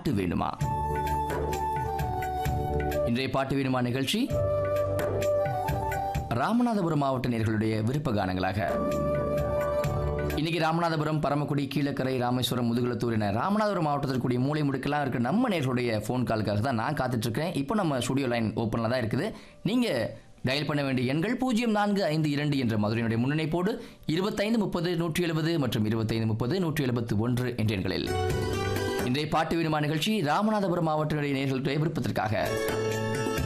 பாட்டு வேணுமா இன்றைய பாட்டு வேணுமா நிகழ்ச்சி ராமநாதபுரம் மாவட்ட நேர்களுடைய விருப்ப கானங்களாக இன்னைக்கு ராமநாதபுரம் பரமக்குடி கீழக்கரை ராமேஸ்வரம் முதுகுளத்தூர் என ராமநாதபுரம் மாவட்டத்தில் கூடிய மூலை முடுக்கெல்லாம் இருக்க நம்ம நேர்களுடைய ஃபோன் காலுக்காக தான் நான் காத்துட்டு இருக்கேன் இப்போ நம்ம ஸ்டுடியோ லைன் ஓப்பனில் தான் இருக்குது நீங்கள் டயல் பண்ண வேண்டிய எண்கள் பூஜ்ஜியம் நான்கு ஐந்து இரண்டு என்ற மதுரையினுடைய முன்னணிப்போடு இருபத்தைந்து முப்பது நூற்றி எழுபது மற்றும் இருபத்தைந்து முப்பது நூற்றி எழுபத்து ஒன்று என்ற எண்களில் இன்றைய பாட்டு விடுமா நிகழ்ச்சி ராமநாதபுரம் மாவட்டத்தினுடைய நேர்களுடைய விருப்பத்திற்காக